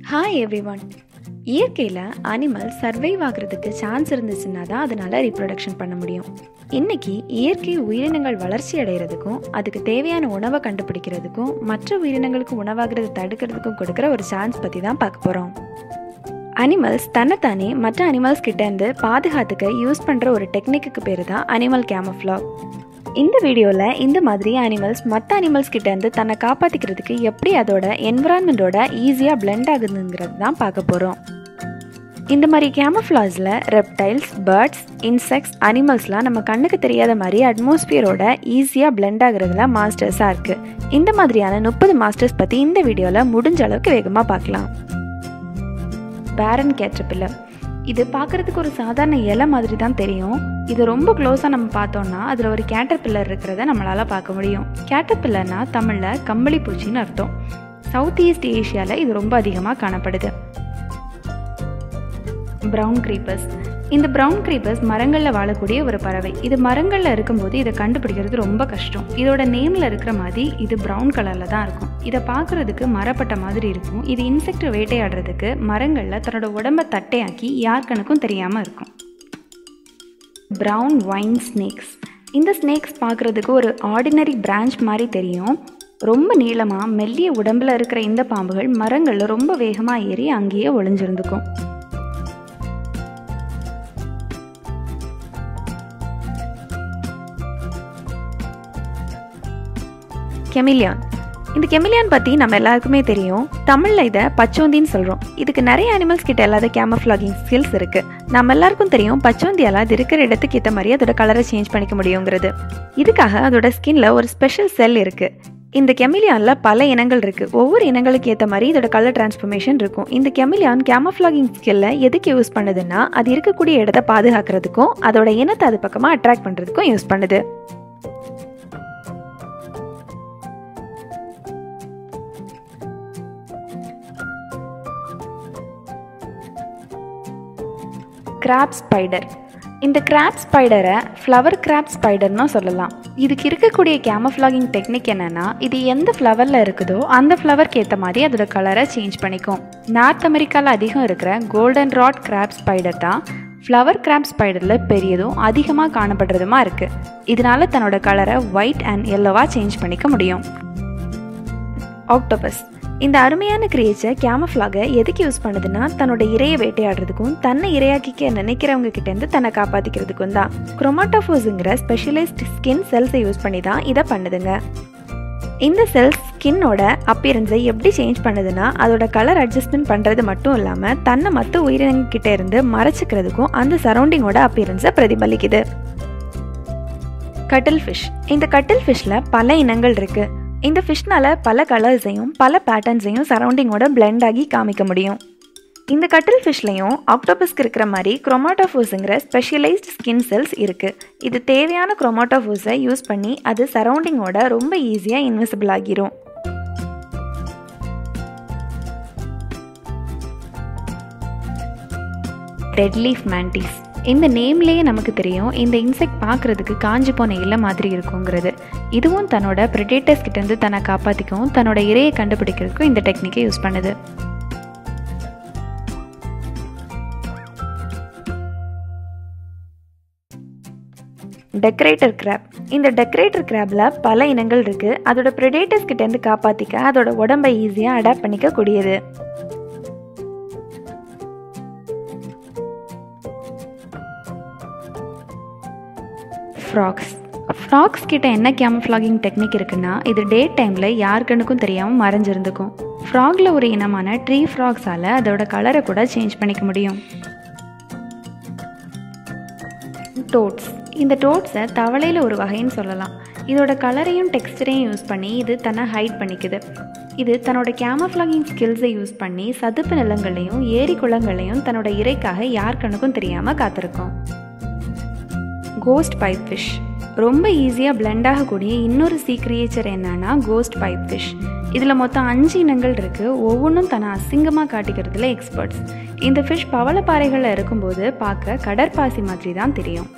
hi everyone இயற்கையில் animal survive ஆகிறதுக்கு chance இருந்துச்சுன்னா தான் அதனால் ரீப்ரொடக்ஷன் பண்ண முடியும் இன்னைக்கு இயற்கை உயிரினங்கள் வளர்ச்சி அடைகிறதுக்கும் அதுக்கு தேவையான உணவை கண்டுபிடிக்கிறதுக்கும் மற்ற உயிரினங்களுக்கு உணவாகிறத தடுக்கிறதுக்கும் கொடுக்குற ஒரு சான்ஸ் பற்றி தான் பார்க்க போகிறோம் அனிமல்ஸ் தன்னைத்தானே மற்ற அனிமல்ஸ் கிட்டேருந்து பாதுகாத்துக்க யூஸ் பண்ணுற ஒரு டெக்னிக்கு பேர் தான் அனிமல் கேமஃப்ளாக் இந்த வீடியோவில் இந்த மாதிரி அனிமல்ஸ் மற்ற அனிமல்ஸ் கிட்டேருந்து தன்னை காப்பாற்றிக்கிறதுக்கு எப்படி அதோட என்விரான்மெண்ட்டோட ஈஸியாக பிளெண்ட் ஆகுதுங்கிறது தான் பார்க்க போகிறோம் இந்த மாதிரி கேமஃப்ளாஸில் ரெப்டைல்ஸ் பேர்ட்ஸ் இன்செக்ட்ஸ் அனிமல்ஸ்லாம் நம்ம கண்ணுக்கு தெரியாத மாதிரி அட்மாஸ்பியரோட ஈஸியாக பிளெண்ட் ஆகுறதுல மாஸ்டர்ஸாக இருக்குது இந்த மாதிரியான முப்பது மாஸ்டர்ஸ் பற்றி இந்த வீடியோவில் முடிஞ்ச அளவுக்கு வேகமாக பார்க்கலாம் பேரன் கேட்ரபில்லர் இது பார்க்குறதுக்கு ஒரு சாதாரண இலை மாதிரி தான் தெரியும் இது ரொம்ப க்ளோஸாக நம்ம பார்த்தோம்னா அதில் ஒரு கேட்டர் பில்லர் இருக்கிறத நம்மளால் பார்க்க முடியும் கேட்டர் பில்லர்னா தமிழில் கம்பளி பூச்சின்னு அர்த்தம் சவுத் ஈஸ்ட் ஏஷியாவில் இது ரொம்ப அதிகமாக காணப்படுது ப்ரௌன் க்ரீப்பர்ஸ் இந்த ப்ரௌன் க்ரீப்பர்ஸ் மரங்களில் வாழக்கூடிய ஒரு பறவை இது மரங்களில் இருக்கும்போது இதை கண்டுபிடிக்கிறது ரொம்ப கஷ்டம் இதோட நேமில் இருக்கிற மாதிரி இது ப்ரௌன் கலரில் தான் இருக்கும் இதை பார்க்குறதுக்கு மரப்பட்ட மாதிரி இருக்கும் இது இன்செக்ட் வேட்டையாடுறதுக்கு மரங்களில் தன்னோட உடம்பை தட்டையாக்கி யாருக்கனுக்கும் தெரியாமல் இருக்கும் ப்ரௌன் வைன் ஸ்னேக்ஸ் இந்த ஸ்னேக்ஸ் பார்க்குறதுக்கு ஒரு ஆர்டினரி பிரான்ச் மாதிரி தெரியும் ரொம்ப நீளமாக மெல்லிய உடம்பில் இருக்கிற இந்த பாம்புகள் மரங்களில் ரொம்ப வேகமாக ஏறி அங்கேயே ஒளிஞ்சிருந்துக்கும் கெமிலியான் இந்த கெமிலியான் பற்றி நம்ம எல்லாருக்குமே தெரியும் தமிழில் இதை பச்சோந்தின்னு சொல்கிறோம் இதுக்கு நிறைய அனிமல்ஸ் கிட்ட இல்லாத கேமஃப்ளாகிங் ஸ்கில்ஸ் இருக்குது நம்ம எல்லாருக்கும் தெரியும் பச்சோந்தியால் அது இருக்கிற இடத்துக்கு ஏற்ற மாதிரி அதோட கலரை சேஞ்ச் பண்ணிக்க முடியுங்கிறது இதுக்காக அதோட ஸ்கின்ல ஒரு ஸ்பெஷல் செல் இருக்குது இந்த கெமிலியானில் பல இனங்கள் இருக்குது ஒவ்வொரு இனங்களுக்கு ஏற்ற மாதிரி இதோட கலர் டிரான்ஸ்ஃபர்மேஷன் இருக்கும் இந்த கெமிலியான் கேமஃப்ளாகிங் ஸ்கில்ல எதுக்கு யூஸ் பண்ணுதுன்னா அது இருக்கக்கூடிய இடத்த பாதுகாக்கிறதுக்கும் அதோட இனத்தை அது பக்கமாக அட்ராக்ட் பண்ணுறதுக்கும் யூஸ் பண்ணுது கிராப் ஸ்பைடர் இந்த கிராப் ஸ்பைடரை ஃப்ளவர் கிராப் ஸ்பைடர்னு சொல்லலாம் இதுக்கு இருக்கக்கூடிய கேமஃப்ளாகிங் டெக்னிக் என்னென்னா இது எந்த ஃப்ளவரில் இருக்குதோ அந்த ஃப்ளவருக்கு ஏற்ற மாதிரி அதோட கலரை சேஞ்ச் பண்ணிக்கும் நார்த் அமெரிக்காவில் அதிகம் இருக்கிற கோல்டன் ராட் கிராப் ஸ்பைடர் தான் ஃப்ளவர் கிராப் ஸ்பைடரில் பெரியதும் அதிகமாக காணப்படுறதுமா இருக்குது இதனால தன்னோட கலரை ஒயிட் அண்ட் எல்லோவாக சேஞ்ச் பண்ணிக்க முடியும் ஆக்டோபஸ் இந்த அருமையான கிரியேச்சர் கேமஃப்ளாகை எதுக்கு யூஸ் பண்ணுதுன்னா தன்னோட இரையை வேட்டையாடுறதுக்கும் தன்னை இரையாக்கிக்க நினைக்கிறவங்க கிட்டேருந்து தன்னை காப்பாற்றிக்கிறதுக்கும் தான் குரோமாட்டோஃபோஸுங்கிற ஸ்பெஷலைஸ்ட் ஸ்கின் செல்ஸை யூஸ் பண்ணி தான் இதை பண்ணுதுங்க இந்த செல்ஸ் ஸ்கின்னோட அப்பியரன்ஸை எப்படி சேஞ்ச் பண்ணுதுன்னா அதோட கலர் அட்ஜஸ்ட்மெண்ட் பண்ணுறது மட்டும் இல்லாமல் தன்னை மற்ற உயிரினங்கிட்ட இருந்து மறைச்சிக்கிறதுக்கும் அந்த சரௌண்டிங்கோட அப்பியரன்ஸை பிரதிபலிக்குது கட்டில் ஃபிஷ் இந்த கட்டில் ஃபிஷ்ஷில் பல இனங்கள் இருக்குது இந்த ஃபிஷ்னால் பல கலர்ஸையும் பல பேட்டர்ன்ஸையும் சரௌண்டிங்கோட பிளெண்ட் ஆகி காமிக்க முடியும் இந்த கட்டில் ஃபிஷ்லையும் ஆக்டோபஸ்க்கு இருக்கிற மாதிரி குரோமாட்டோஃபோஸுங்கிற ஸ்பெஷலைஸ்ட் ஸ்கின் செல்ஸ் இருக்குது இது தேவையான குரோமாட்டோஃபோஸை யூஸ் பண்ணி அது சரௌண்டிங்கோட ரொம்ப ஈஸியாக இன்விசிபிள் ஆகிரும் டெட் லீஃப் மேண்டிஸ் இந்த நேம்லேயே நமக்கு தெரியும் இந்த இன்செக்ட் பார்க்குறதுக்கு காஞ்சி போன இலை மாதிரி இருக்குங்கிறது இதுவும் தன்னோட ப்ரிடேட்டர்ஸ் கிட்டேருந்து தன்னை காப்பாற்றிக்கவும் தன்னோட இரையை கண்டுபிடிக்கிறதுக்கும் இந்த டெக்னிக்கை யூஸ் பண்ணுது டெக்கரேட்டர் கிராப் இந்த டெக்கரேட்டர் கிராப்பில் பல இனங்கள் இருக்குது அதோட ப்ரிடேட்டர்ஸ் கிட்டேருந்து காப்பாற்றிக்க அதோட உடம்பை ஈஸியாக அடாப்ட் பண்ணிக்க கூடியது ஃப்ராக்ஸ் ஃப்ராக்ஸ் கிட்ட என்ன கேமஃப்ளாகிங் டெக்னிக் இருக்குன்னா இது டே டைமில் யாருக்கனுக்கும் தெரியாமல் மறைஞ்சிருந்துக்கும் ஃப்ராகில் ஒரு இனமான ட்ரீ ஃப்ராக்ஸால் அதோட கலரை கூட சேஞ்ச் பண்ணிக்க முடியும் டோட்ஸ் இந்த டோட்ஸை தவளையில் ஒரு வகைன்னு சொல்லலாம் இதோட கலரையும் டெக்ஸ்டரையும் யூஸ் பண்ணி இது தன்னை ஹைட் பண்ணிக்குது இது தன்னோட கேமஃப்ளாகிங் ஸ்கில்ஸை யூஸ் பண்ணி சதுப்பு நிலங்களையும் ஏரி குளங்களையும் தன்னோட இறைக்காக யாருக்கனுக்கும் தெரியாமல் காத்திருக்கும் கோஸ்ட் பைப் ஃபிஷ் ரொம்ப ஈஸியாக பிளெண்ட் ஆகக்கூடிய இன்னொரு சீ கிரியேச்சர் என்னன்னா கோஸ்ட் பைப் ஃபிஷ் இதில் மொத்தம் அஞ்சு இனங்கள் இருக்குது ஒவ்வொன்றும் தன்னை அசிங்கமாக காட்டிக்கிறதுல எக்ஸ்பர்ட்ஸ் இந்த ஃபிஷ் பவளப்பாறைகளில் இருக்கும்போது பார்க்க கடற்பாசி மாதிரி தான் தெரியும்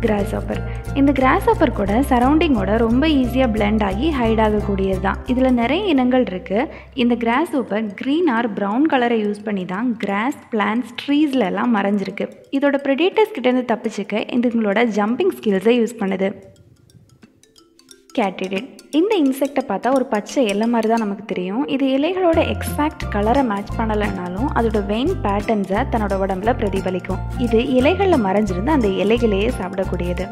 கிராஸ் ஆப்பர் இந்த கிராஸ் ஆப்பர் கூட சரௌண்டிங்கோட ரொம்ப ஈஸியாக பிளெண்ட் ஆகி ஹைட் ஆகக்கூடியது தான் இதில் நிறைய இனங்கள் இருக்குது இந்த grasshopper green or brown கலரை யூஸ் பண்ணி தான் கிராஸ் பிளான்ஸ் ட்ரீஸ்ல எல்லாம் மறைஞ்சிருக்கு இதோட ப்ரெடேட்டர்ஸ் கிட்டேருந்து தப்பிச்சுக்க இதுங்களோட ஜம்பிங் ஸ்கில்ஸை யூஸ் பண்ணுது கேட்டிடிட் இந்த இன்செக்டை பார்த்தா ஒரு பச்சை இலை மாதிரி தான் நமக்கு தெரியும் இது இலைகளோட எக்ஸாக்ட் கலரை மேட்ச் பண்ணலைனாலும் அதோட வெயின் பேட்டர்ன்ஸை தன்னோட உடம்புல பிரதிபலிக்கும் இது இலைகளில் மறைஞ்சிருந்து அந்த இலைகளையே சாப்பிடக்கூடியது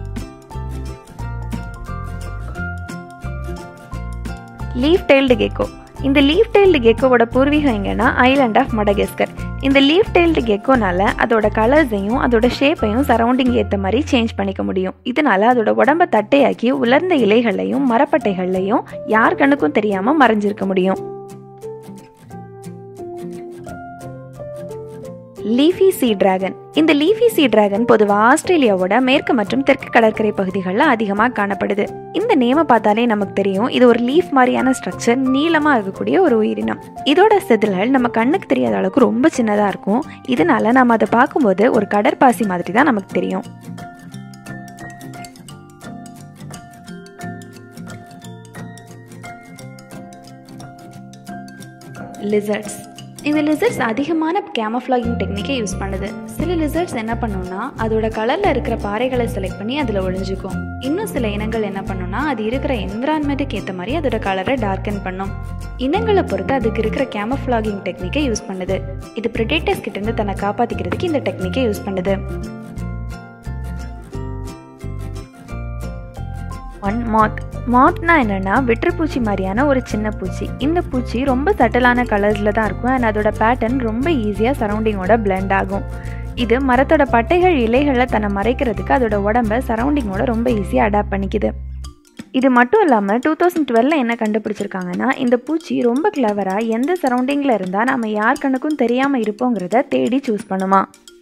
லீஃப் டெய்ல்டு கெக்கோ இந்த லீஃப் டெய்ல்டு கெக்கோவோட பூர்வீகம் எங்கன்னா ஐலாண்ட் ஆஃப் மடகஸ்கர் இந்த லீஃப் டெய்ல்டு கெக்கோனால அதோட கலர்ஸையும் அதோட ஷேப்பையும் சரௌண்டிங் ஏற்ற மாதிரி சேஞ்ச் பண்ணிக்க முடியும் இதனால அதோட உடம்ப தட்டையாக்கி உலர்ந்த இலைகள்லையும் மரப்பட்டைகள்லையும் யார் கண்ணுக்கும் தெரியாமல் மறைஞ்சிருக்க முடியும் லீஃபி சீ டிராகன் இந்த லீஃபி சீ டிராகன் பொதுவாக ஆஸ்திரேலியாவோட மேற்கு மற்றும் தெற்கு கடற்கரை பகுதிகளில் அதிகமாக காணப்படுது இந்த நேமை பார்த்தாலே நமக்கு தெரியும் இது ஒரு லீஃப் மாதிரியான ஸ்ட்ரக்சர் நீளமாக இருக்கக்கூடிய ஒரு உயிரினம் இதோட செதில்கள் நம்ம கண்ணுக்கு தெரியாத அளவுக்கு ரொம்ப சின்னதாக இருக்கும் இதனால நம்ம அதை பார்க்கும்போது ஒரு கடற்பாசி மாதிரி தான் நமக்கு தெரியும் லிசர்ட்ஸ் இந்த லிசர்ட்ஸ் அதிகமான கேமஃப்ளாகிங் டெக்னிக்கை யூஸ் பண்ணுது சில லிசர்ட்ஸ் என்ன பண்ணுன்னா அதோட கலரில் இருக்கிற பாறைகளை செலக்ட் பண்ணி அதில் ஒழிஞ்சுக்கும் இன்னும் சில இனங்கள் என்ன பண்ணுன்னா அது இருக்கிற என்விரான்மெண்ட்டுக்கு ஏற்ற மாதிரி அதோட கலரை டார்க்கன் பண்ணும் இனங்களை பொறுத்து அதுக்கு இருக்கிற கேமஃப்ளாகிங் டெக்னிக்கை யூஸ் பண்ணுது இது ப்ரிடேட்டர்ஸ் கிட்டேருந்து தன்னை காப்பாற்றிக்கிறதுக்கு இந்த டெக்னிக்கை யூஸ் பண்ணுது ஒன் மாத் மாத்னா என்னென்னா வெற்றுப்பூச்சி மாதிரியான ஒரு சின்ன பூச்சி இந்த பூச்சி ரொம்ப சட்டலான கலர்ஸில் தான் இருக்கும் அண்ட் அதோட பேட்டர்ன் ரொம்ப ஈஸியாக சரௌண்டிங்கோட பிளெண்ட் ஆகும் இது மரத்தோட பட்டைகள் இலைகளில் தன்னை மறைக்கிறதுக்கு அதோட உடம்ப சரௌண்டிங்கோட ரொம்ப ஈஸியாக அடாப்ட் பண்ணிக்குது இது மட்டும் இல்லாமல் டூ தௌசண்ட் டுவெலில் என்ன கண்டுபிடிச்சிருக்காங்கன்னா இந்த பூச்சி ரொம்ப கிளவராக எந்த சரௌண்டிங்கில் இருந்தால் நம்ம யார் கண்ணுக்கும் தெரியாமல் இருப்போங்கிறத தேடி சூஸ் பண்ணுமா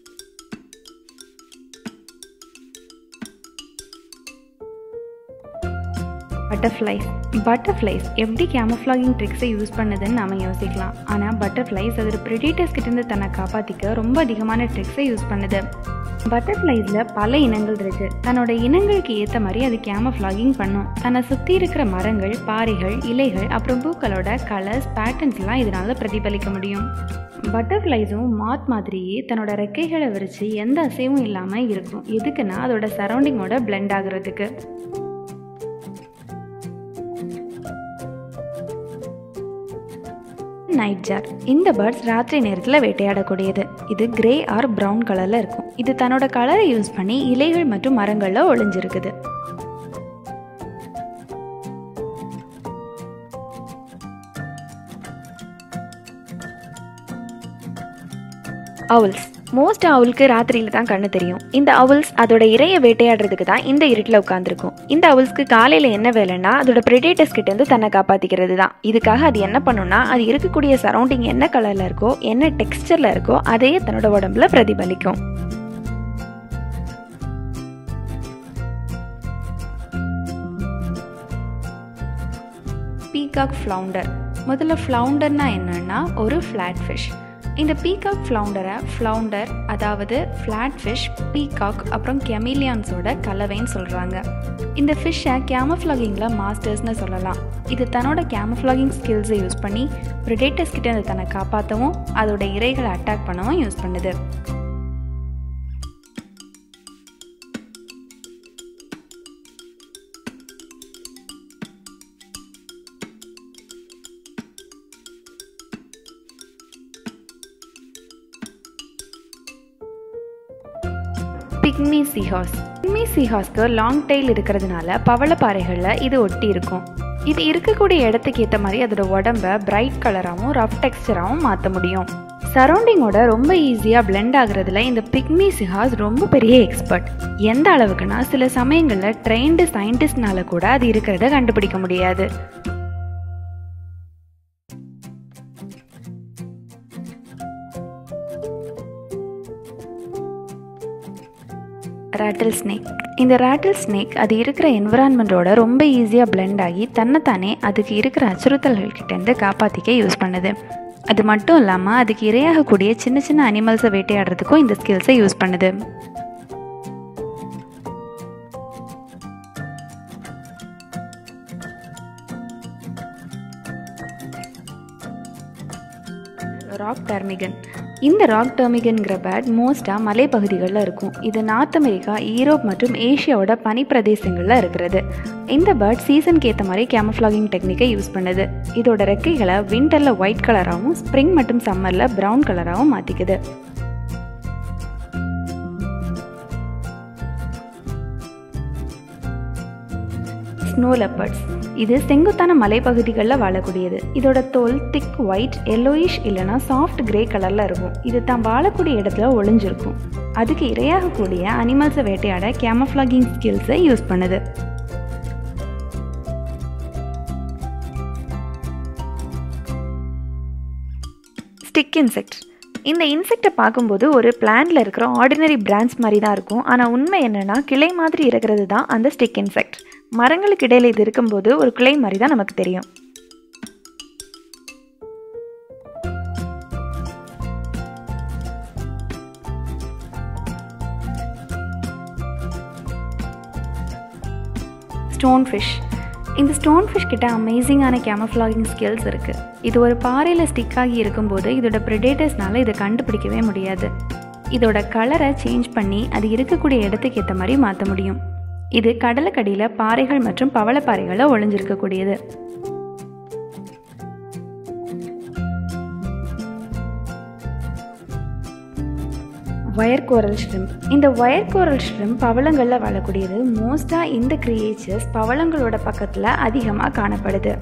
பட்டர்ஃப்ளைஸ் பட்டர்ஃப்ளைஸ் எப்படி கேமஃப்ளாகிங் ட்ரிக்ஸை யூஸ் பண்ணுதுன்னு நாம யோசிக்கலாம் ஆனால் பட்டர்ஃப்ளைஸ் அதோட ப்ரெடிட்டர்ஸ் கிட்டேருந்து தன்னை காப்பாற்றிக்க ரொம்ப அதிகமான ட்ரிக்ஸை யூஸ் பண்ணுது பட்டர்ஃப்ளைஸில் பல இனங்கள் இருக்குது தன்னோட இனங்களுக்கு ஏற்ற மாதிரி அது கேமஃப்ளாகிங் பண்ணும் தன்னை சுற்றி இருக்கிற மரங்கள் பாறைகள் இலைகள் அப்புறம் பூக்களோட கலர்ஸ் பேட்டர்ன்ஸ்லாம் இதனால் பிரதிபலிக்க முடியும் பட்டர்ஃப்ளைஸும் மாத் மாதிரியே தன்னோட ரெக்கைகளை விரித்து எந்த அசைவும் இல்லாமல் இருக்கும் எதுக்குன்னா அதோட சரௌண்டிங்கோட பிளெண்ட் ஆகுறதுக்கு நைட் ஜார் இந்த பேர்ட்ஸ் ராத்திரி நேரத்தில் வேட்டையாடக்கூடியது இது கிரே ஆர் ப்ரௌன் கலரில் இருக்கும் இது தன்னோட கலரை யூஸ் பண்ணி இலைகள் மற்றும் மரங்களில் ஒளிஞ்சிருக்குது அவுல்ஸ் மோஸ்ட் அவுலுக்கு ராத்திரியில் தான் கண்ணு தெரியும் இந்த அவுல்ஸ் அதோட இறையை வேட்டையாடுறதுக்கு தான் இந்த இருட்டில் உட்காந்துருக்கும் இந்த அவுல்ஸ்க்கு காலையில் என்ன வேலைன்னா அதோட ப்ரிடேட்டர்ஸ் கிட்டேருந்து தன்னை காப்பாற்றிக்கிறது தான் இதுக்காக அது என்ன பண்ணுன்னா அது இருக்கக்கூடிய சரௌண்டிங் என்ன கலரில் இருக்கோ என்ன டெக்ஸ்டரில் இருக்கோ அதையே தன்னோட உடம்புல பிரதிபலிக்கும் பீகாக் ஃப்ளவுண்டர் முதல்ல ஃப்ளவுண்டர்னா என்னன்னா ஒரு ஃப்ளாட் ஃபிஷ் இந்த பீகாக் ஃப்ளவுண்டரை ஃப்ளவுண்டர் அதாவது ஃப்ளாட் ஃபிஷ் பீகாக் அப்புறம் கெமிலியான்ஸோட கலவைன்னு சொல்கிறாங்க இந்த ஃபிஷ்ஷை கேமஃப்ளாகிங்கில் மாஸ்டர்ஸ்னு சொல்லலாம் இது தன்னோட கேமஃப்ளாகிங் ஸ்கில்ஸை யூஸ் பண்ணி ப்ரிடேட்டர்ஸ் கிட்ட அதை தன்னை காப்பாற்றவும் அதோட இறைகளை அட்டாக் பண்ணவும் யூஸ் பண்ணுது பிக்மி சீஹாஸ் பிக்மி சீஹாஸ்க்கு லாங் டெயில் இருக்கிறதுனால பவளப்பாறைகளில் இது ஒட்டி இருக்கும் இது இருக்கக்கூடிய இடத்துக்கு ஏற்ற மாதிரி அதோட உடம்ப பிரைட் கலராகவும் ரஃப் டெக்ஸ்டராகவும் மாற்ற முடியும் சரௌண்டிங்கோட ரொம்ப ஈஸியாக பிளெண்ட் ஆகுறதுல இந்த பிக்மி சிஹாஸ் ரொம்ப பெரிய எக்ஸ்பர்ட் எந்த அளவுக்குன்னா சில சமயங்களில் ட்ரெயின்டு சயின்டிஸ்ட்னால கூட அது இருக்கிறத கண்டுபிடிக்க முடியாது ராட்டில் ஸ்னேக் இந்த ராட்டில் ஸ்னேக் அது இருக்கிற என்விரான்மெண்ட்டோட ரொம்ப ஈஸியாக பிளெண்ட் ஆகி தன்னைத்தானே அதுக்கு இருக்கிற அச்சுறுத்தல்கள் கிட்டேருந்து காப்பாற்றிக்க யூஸ் பண்ணுது அது மட்டும் இல்லாமல் அதுக்கு இரையாகக்கூடிய சின்ன சின்ன அனிமல்ஸை வேட்டையாடுறதுக்கும் இந்த ஸ்கில்ஸை யூஸ் பண்ணுது ராக் டர்மிகன் இந்த ராக் டர்மிகன்கிற பேர்ட் மோஸ்ட்டாக மலைப்பகுதிகளில் இருக்கும் இது நார்த் அமெரிக்கா ஈரோப் மற்றும் ஏஷியாவோட பனிப்பிரதேசங்களில் இருக்கிறது இந்த பேர்ட் சீசனுக்கு ஏற்ற மாதிரி கேமஃப்ளாகிங் டெக்னிக்கை யூஸ் பண்ணுது இதோட ரெக்கைகளை விண்டரில் ஒயிட் கலராகவும் ஸ்ப்ரிங் மற்றும் சம்மரில் ப்ரௌன் கலராகவும் மாற்றிக்குது ஸ்னோ லெப்பர்ட்ஸ் இது செங்குத்தான மலைப்பகுதிகளில் வாழக்கூடியது இதோட தோல் திக் ஒயிட் எல்லோயிஷ் இல்லைனா சாஃப்ட் கிரே கலரில் இருக்கும் இது தான் வாழக்கூடிய இடத்துல ஒளிஞ்சிருக்கும் அதுக்கு இரையாகக்கூடிய அனிமல்ஸை வேட்டையாட கேமஃப்ளாகிங் ஸ்கில்ஸை யூஸ் பண்ணுது ஸ்டிக் இன்செக்ட் இந்த இன்செக்டை பார்க்கும்போது ஒரு பிளான்ல இருக்கிற ஆர்டினரி பிரான்ச் மாதிரி தான் இருக்கும் ஆனால் உண்மை என்னன்னா கிளை மாதிரி இருக்கிறது தான் அந்த ஸ்டிக் இன்செக்ட் மரங்களுக்கு இடையில இது இருக்கும்போது ஒரு கிளை மாதிரி தான் நமக்கு தெரியும் ஸ்டோன் ஃபிஷ் இந்த ஸ்டோன் ஃபிஷ் கிட்ட அமேசிங்கான கேமஃப்ளாகிங் ஸ்கில்ஸ் இருக்குது இது ஒரு பாறையில் ஸ்டிக் ஆகி இருக்கும்போது இதோட ப்ரிடேட்டர்ஸ்னால இதை கண்டுபிடிக்கவே முடியாது இதோட கலரை சேஞ்ச் பண்ணி அது இருக்கக்கூடிய இடத்துக்கு ஏற்ற மாதிரி மாற்ற முடியும் இது கடலுக்கடியில் பாறைகள் மற்றும் பவளப்பாறைகளில் ஒளிஞ்சிருக்கக்கூடியது ஒயர் கோரல் ஷ்ரிம்ப் இந்த ஒயர் கோரல் ஷ்ரிம்ப் பவளங்களில் வாழக்கூடியது மோஸ்ட்டாக இந்த கிரியேச்சர்ஸ் பவளங்களோட பக்கத்தில் அதிகமாக காணப்படுது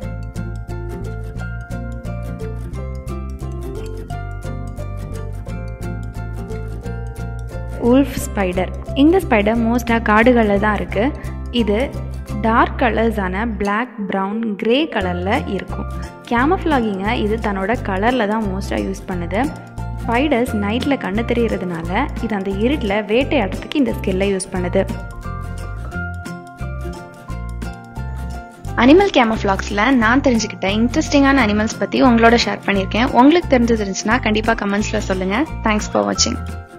உல்ஃப் ஸ்பைடர் இந்த ஸ்பைடர் மோஸ்ட்டாக காடுகளில் தான் இருக்குது இது டார்க் கலர்ஸான பிளாக் ப்ரௌன் கிரே கலரில் இருக்கும் கேமஃப்ளாகிங்கை இது தன்னோட கலரில் தான் மோஸ்ட்டாக யூஸ் பண்ணுது ஸ்பைடர்ஸ் நைட்டில் கண்ணு தெரியறதுனால இது அந்த இருட்டில் வேட்டையாடுறதுக்கு இந்த ஸ்கில்லை யூஸ் பண்ணுது அனிமல் கேமஃப்ளாக்ஸில் நான் தெரிஞ்சுக்கிட்ட இன்ட்ரெஸ்டிங்கான அனிமல்ஸ் பற்றி உங்களோட ஷேர் பண்ணியிருக்கேன் உங்களுக்கு தெரிஞ்சது இருந்துச்சுன்னா கண்டிப்பாக கமெண்ட்ஸில் சொல்லுங்கள் தேங்க்ஸ் ஃபார் வாட்சிங்